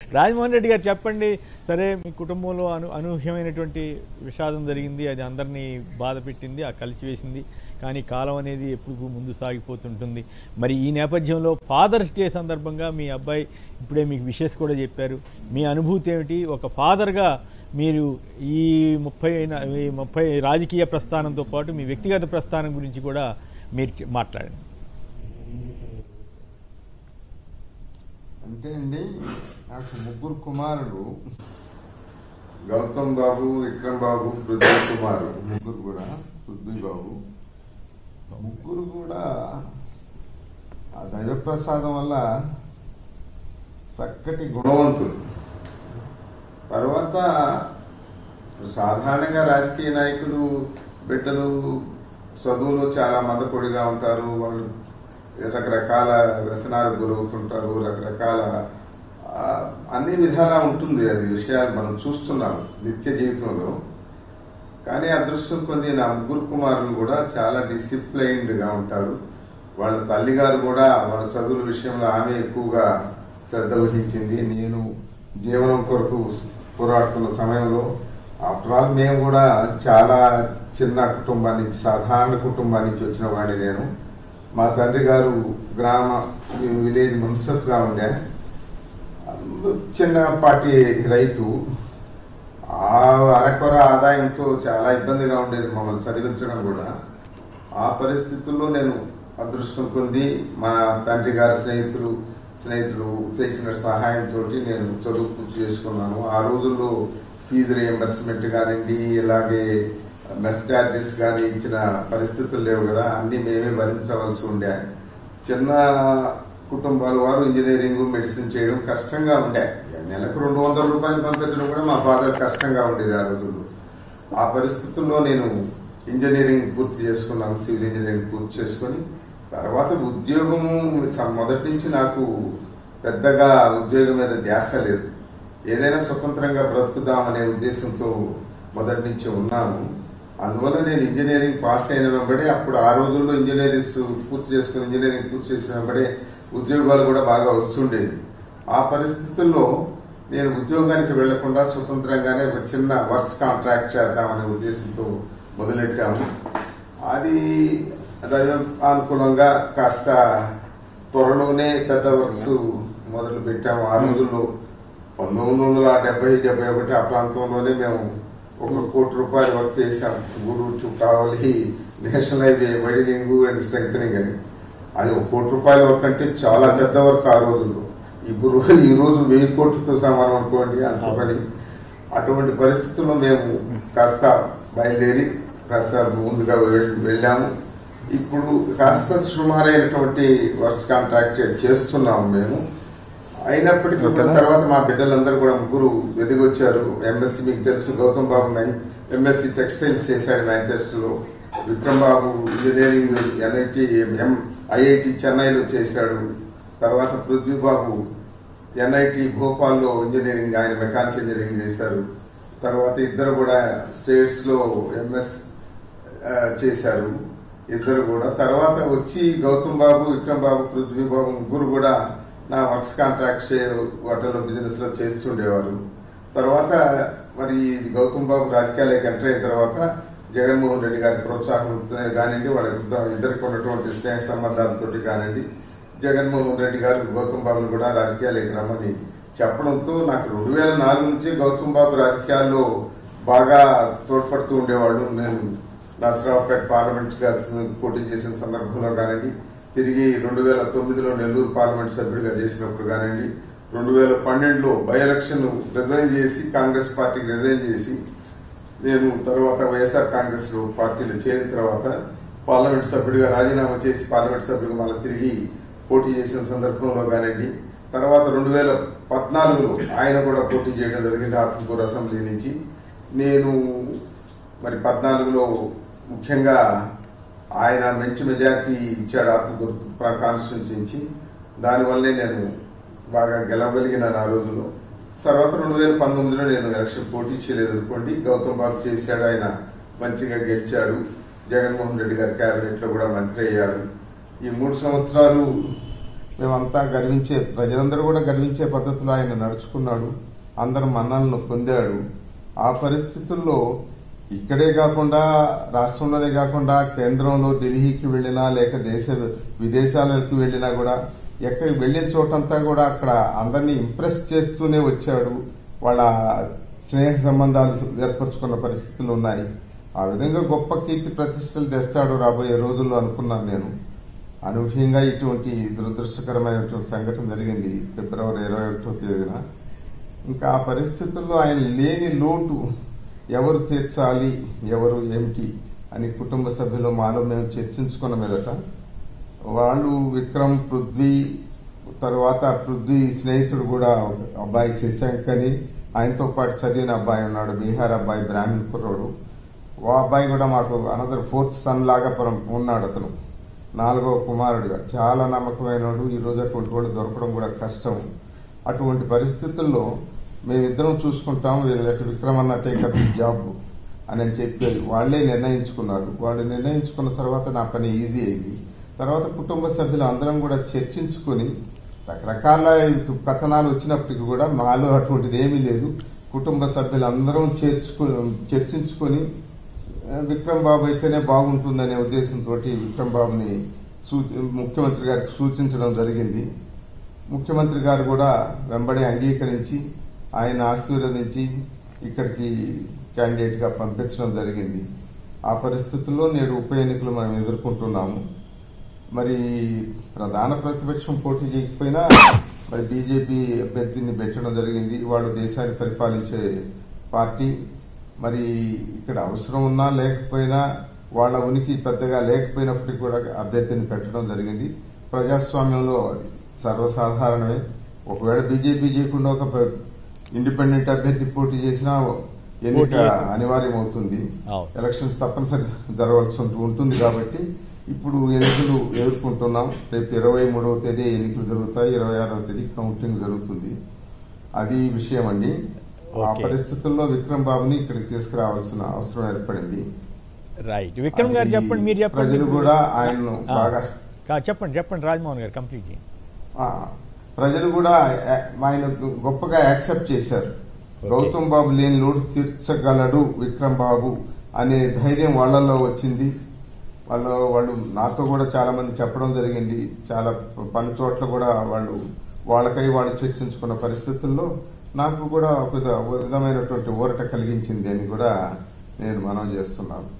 రాజమోహన్ రెడ్డి గారు చెప్పండి సరే మీ కుటుంబంలో అను అనూహ్యమైనటువంటి విషాదం జరిగింది అది అందరినీ బాధ పెట్టింది ఆ కలిసివేసింది కానీ కాలం అనేది ఎప్పుడు ముందు సాగిపోతుంటుంది మరి ఈ నేపథ్యంలో ఫాదర్స్ డే సందర్భంగా మీ అబ్బాయి ఇప్పుడే మీకు విషెస్ కూడా చెప్పారు మీ అనుభూతి ఏమిటి ఒక ఫాదర్గా మీరు ఈ ముప్పై ఈ ముప్పై రాజకీయ ప్రస్థానంతో పాటు మీ వ్యక్తిగత ప్రస్థానం గురించి కూడా మీరు చె- మాట్లాడండి అంటే అండి నాకు ముగ్గురు కుమారులు గౌతమ్ బాబు విక్రమ్ బాబు పృథ్వీ కుమార్ ముగ్గురు కూడా పృథ్వీ బాబు ముగ్గురు కూడా ఆ దైవప్రసాదం వల్ల చక్కటి గుణవంతులు తర్వాత ఇప్పుడు సాధారణంగా రాజకీయ నాయకులు బిడ్డలు చదువులో చాలా మదపొడిగా ఉంటారు వాళ్ళు రకరకాల వ్యసనాలకు గురవుతుంటారు రకరకాల ఆ, అన్ని విధాలా ఉంటుంది అది విషయాలు మనం చూస్తున్నాం నిత్య జీవితంలో కానీ అదృష్టం కొద్ది నా ముగ్గురు కుమారులు కూడా చాలా డిసిప్లైన్డ్ గా ఉంటారు వాళ్ళ తల్లిగారు కూడా వాళ్ళ చదువుల విషయంలో ఆమె ఎక్కువగా శ్రద్ధ వహించింది నేను జీవనం కొరకు పోరాడుతున్న సమయంలో ఆఫ్టర్ ఆల్ మేము కూడా చాలా చిన్న కుటుంబాన్ని నుంచి సాధారణ కుటుంబాన్ని నుంచి వచ్చిన వాడిని నేను మా తండ్రి గారు గ్రామ విలేజ్ మున్సిపల్గా ఉండే చిన్నపాటి రైతు ఆ అరకొర ఆదాయంతో చాలా ఇబ్బందిగా ఉండేది మమ్మల్ని చదివించడం కూడా ఆ పరిస్థితుల్లో నేను అదృష్టం పొంది మా తండ్రి గారి స్నేహితులు స్నేహితులు చేసిన సహాయంతో నేను చదువు పూర్తి చేసుకున్నాను ఆ రోజుల్లో ఫీజు రియంబర్స్మెంట్ కానివ్వండి ఇలాగే మెస్ ఛార్జెస్ కానీ ఇచ్చిన పరిస్థితులు లేవు కదా అన్ని మేమే భరించవలసి ఉండే చిన్న కుటుంబాల వారు ఇంజనీరింగ్ మెడిసిన్ చేయడం కష్టంగా ఉండే నెలకు రెండు వందల రూపాయలు పంపించడం కూడా మా ఫాదర్ కష్టంగా ఉండేది ఆ రోజుల్లో ఆ పరిస్థితుల్లో నేను ఇంజనీరింగ్ పూర్తి చేసుకున్నాను సివిల్ ఇంజనీరింగ్ పూర్తి చేసుకొని తర్వాత ఉద్యోగము స- మొదటి నుంచి నాకు పెద్దగా ఉద్యోగం మీద ధ్యాస లేదు ఏదైనా స్వతంత్రంగా బ్రతుకుదామనే ఉద్దేశంతో మొదటి నుంచి ఉన్నాను అందువల్ల నేను ఇంజనీరింగ్ పాస్ అయిన వెంబడే అప్పుడు ఆ రోజుల్లో ఇంజనీరింగ్ పూర్తి చేసుకుని ఇంజనీరింగ్ పూర్తి చేసిన వెంబడే ఉద్యోగాలు కూడా బాగా వస్తుండేది ఆ పరిస్థితుల్లో నేను ఉద్యోగానికి వెళ్లకుండా స్వతంత్రంగానే ఒక చిన్న వర్క్స్ కాంట్రాక్ట్ చేద్దామనే ఉద్దేశంతో మొదలెట్టాము అది దైవ అనుకూలంగా కాస్త త్వరలోనే పెద్ద వర్క్స్ మొదలు పెట్టాము ఆ రోజుల్లో పంతొమ్మిది వందల డెబ్బై డెబ్బై ఒకటి ఆ ప్రాంతంలోనే మేము ఒక కోటి రూపాయలు వర్క్ చేశాం Gudur to Kavali national highway widening and strength అని అది ఒక కోటి రూపాయల వర్క్ అంటే చాలా పెద్ద వర్క్ ఆ రోజుల్లో ఇప్పుడు ఈ రోజు వెయ్యి కోట్లతో సమానం అనుకోండి అనుకోని అటువంటి పరిస్థితుల్లో మేము కాస్త బయలుదేరి కాస్త ముందుగా వెళ్- వెళ్ళాము ఇప్పుడు కాస్త సుమారైనటువంటి వర్క్స్ కాంట్రాక్ట్ చేస్తున్నాము మేము అయినప్పటికీ కూడా తర్వాత మా బిడ్డలందరూ కూడా ముగ్గురు ఎదిగొచ్చారు ఎంఎస్సి మీకు తెలుసు గౌతమ్ బాబు ఎంఎస్సి టెక్స్టైల్స్ చేశాడు మాంచెస్టర్ లో Vikram Babu engineering NIT M IIT చెన్నైలో చేశాడు తర్వాత పృథ్వీ బాబు ఎన్ఐటి భోపాల్లో ఇంజనీరింగ్ ఆయన మెకానికల్ ఇంజనీరింగ్ చేశారు తర్వాత ఇద్దరు కూడా స్టేట్స్ లో ఎంఎస్ చేశారు ఇద్దరు కూడా తర్వాత వచ్చి గౌతమ్ బాబు విక్రమ్ బాబు పృథ్వీ బాబు ముగ్గురు కూడా నా వర్క్స్ కాంట్రాక్ట్ హోటల్ బిజినెస్ లో చేస్తుండేవారు తర్వాత మరి గౌతమ్ బాబు రాజకీయాలకు ఎంటర్ అయిన తర్వాత జగన్మోహన్ రెడ్డి గారి ప్రోత్సాహం కానివ్వండి వాళ్ళ ఇద్దరు- ఇద్దరికి ఉన్నటువంటి స్నేహ సంబంధాలతోటి కానివ్వండి జగన్మోహన్ రెడ్డి గారు గౌతమ్ బాబుని కూడా రాజకీయాలకు రమ్మని చెప్పడంతో నాకు రెండు వేల నాలుగు నుంచి గౌతమ్ బాబు రాజకీయాల్లో బాగా తోడ్పడుతూ ఉండేవాళ్ళు నేను నరసరావుపేట పార్లమెంట్ గా పోటీ చేసిన సందర్భంలో కానివ్వండి తిరిగి రెండు వేల తొమ్మిదిలో నెల్లూరు పార్లమెంట్ సభ్యుడిగా చేసినప్పుడు కానివ్వండి రెండు వేల పన్నెండులో బై ఎలక్షన్ రిజైన్ చేసి కాంగ్రెస్ పార్టీకి రిజైన్ చేసి నేను తర్వాత వైఎస్ఆర్ కాంగ్రెస్ లో పార్టీలో చేరిన తర్వాత పార్లమెంట్ సభ్యుడిగా రాజీనామా చేసి పార్లమెంట్ సభ్యుడిగా మళ్ళీ తిరిగి పోటీ చేసిన సందర్భంలో కానివ్వండి తర్వాత రెండు వేల పద్నాలుగులో ఆయన కూడా పోటీ చేయడం జరిగింది ఆత్మకూరు అసెంబ్లీ నుంచి నేను మరి పద్నాలుగులో ముఖ్యంగా ఆయన మంచి మెజార్టీ ఇచ్చాడు ఆత్మకూరు కాన్స్టిట్యున్సీ నుంచి దానివల్లే నేను బాగా గెలవగలిగినాను ఆ రోజుల్లో తర్వాత రెండు వేల పంతొమ్మిదిలో నేను ఎలక్షన్ పోటీ చేయలేదు అనుకోండి గౌతమ్ బాబు చేశాడు ఆయన మంచిగా గెలిచాడు జగన్మోహన్ రెడ్డి గారి కేబినెట్ లో కూడా మంత్రి అయ్యారు ఈ మూడు సంవత్సరాలు మేమంతా గర్వించే ప్రజలందరూ కూడా గర్వించే పద్ధతిలో ఆయన నడుచుకున్నాడు అందరం మన్నలను పొందాడు ఆ పరిస్థితుల్లో ఇక్కడే కాకుండా రాష్ట్రంలోనే కాకుండా కేంద్రంలో ఢిల్లీకి వెళ్ళినా లేక దేశ విదేశాలకు వెళ్ళినా కూడా ఎక్కడికి వెళ్ళిన చోటంతా కూడా అక్కడ అందరినీ ఇంప్రెస్ చేస్తూనే వచ్చాడు వాళ్ళ స్నేహ సంబంధాలు ఏర్పరచుకున్న పరిస్థితులు ఉన్నాయి ఆ విధంగా గొప్ప కీర్తి ప్రతిష్టలు తెస్తాడు రాబోయే రోజుల్లో అనుకున్నాను నేను అనూహ్యంగా ఇటువంటి దురదృష్టకరమైనటువంటి సంఘటన జరిగింది ఫిబ్రవరి ఇరవై ఒకటో తేదీన ఇంకా ఆ పరిస్థితుల్లో ఆయన లేని లోటు ఎవరు తీర్చాలి ఎవరు ఏమిటి అని కుటుంబ సభ్యులు మాలో మేము చర్చించుకున్న మీదట వాళ్ళు విక్రమ్ పృథ్వీ తర్వాత పృథ్వీ స్నేహితుడు కూడా ఒక అబ్బాయి శశాంక్ అని ఆయనతో పాటు చదివిన అబ్బాయి ఉన్నాడు బీహార్ అబ్బాయి బ్రాహ్మణ్ కుర్రోడు ఓ అబ్బాయి కూడా మాకు అనదర్ ఫోర్త్ సన్ లాగా పరం- ఉన్నాడు అతను నాలుగో కుమారుడిగా చాలా నమ్మకమైనడు ఈ రోజు అటువంటి వాడు దొరకడం కూడా కష్టం అటువంటి పరిస్థితుల్లో మేమిద్దరం చూసుకుంటాం వీళ్ళకి విక్రమ్ అన్న టేకప్ జాబ్ అని అని చెప్పి వాళ్ళే నిర్ణయించుకున్నారు వాళ్ళు నిర్ణయించుకున్న తర్వాత నా పని ఈజీ అయింది తర్వాత కుటుంబ సభ్యులు అందరం కూడా చర్చించుకొని రకరకాల కథనాలు వచ్చినప్పటికీ కూడా మాలో అటువంటిది ఏమీ లేదు కుటుంబ సభ్యులు అందరం చేర్చుకుని చర్చించుకొని ఆ, విక్రమ్ బాబు అయితేనే బాగుంటుందనే ఉద్దేశంతో విక్రమ్ బాబుని సూ- ముఖ్యమంత్రి గారికి సూచించడం జరిగింది ముఖ్యమంత్రి గారు కూడా వెంబడి అంగీకరించి ఆయన ఆశీర్వదించి ఇక్కడికి క్యాండిడేట్ గా పంపించడం జరిగింది ఆ పరిస్థితుల్లో నేడు ఉప ఎన్నికలు మనం ఎదుర్కొంటున్నాము మరి ప్రధాన ప్రతిపక్షం పోటీ చేయకపోయినా మరి బీజేపీ అభ్యర్థిని పెట్టడం జరిగింది వాళ్ళు దేశాన్ని పరిపాలించే పార్టీ మరి ఇక్కడ అవసరం ఉన్నా లేకపోయినా వాళ్ళ ఉనికి పెద్దగా లేకపోయినప్పటికీ కూడా అభ్యర్థిని పెట్టడం జరిగింది ప్రజాస్వామ్యంలో అది సర్వసాధారణమే ఒకవేళ బీజేపీ చేయకుండా ఒక ప- ఇండిపెండెంట్ అభ్యర్థి పోటీ చేసినా ఎన్నిక పోటీ. అనివార్యం అవుతుంది అవును. ఎలక్షన్స్ తప్పనిసరి జరగాల్సి ఉంటు- ఉంటుంది కాబట్టి ఇప్పుడు ఎన్నికలు ఎదుర్కొంటున్నాం రేపు ఇరవై మూడవ తేదీ ఎన్నికలు జరుగుతాయి ఇరవై ఆరవ తేదీ కౌంటింగ్ జరుగుతుంది అది విషయం అండి ఆ ఓకే. పరిస్థితుల్లో విక్రమ్ బాబుని ఇక్కడికి తీసుకురావాల్సిన అవసరం ఏర్పడింది రైట్ విక్రమ్ గారు అది చెప్పండి మీరు చెప్పండి ప్రజలు కూడా ఆయన్ను ఆ. బాగా కా- చెప్పండి చెప్పండి రాజమోహన్ గారు కంప్లీట్ చేయండి ఆ, ప్రజలు కూడా ఆ- ఆయన గొప్పగా యాక్సెప్ట్ చేశారు ఓకే. గౌతమ్ బాబు లేని లోటు తీర్చగలడు విక్రమ్ బాబు అనే ధైర్యం వాళ్ళల్లో వచ్చింది వాళ్ళు వాళ్ళు నాతో కూడా చాలా మంది చెప్పడం జరిగింది చాలా పని చోట్ల కూడా వాళ్ళు వాళ్ళకై వాళ్ళు చర్చించుకున్న పరిస్థితుల్లో నాకు కూడా ఒక విధ- విధమైనటువంటి ఊరట కలిగించింది అని కూడా నేను మనం చేస్తున్నాను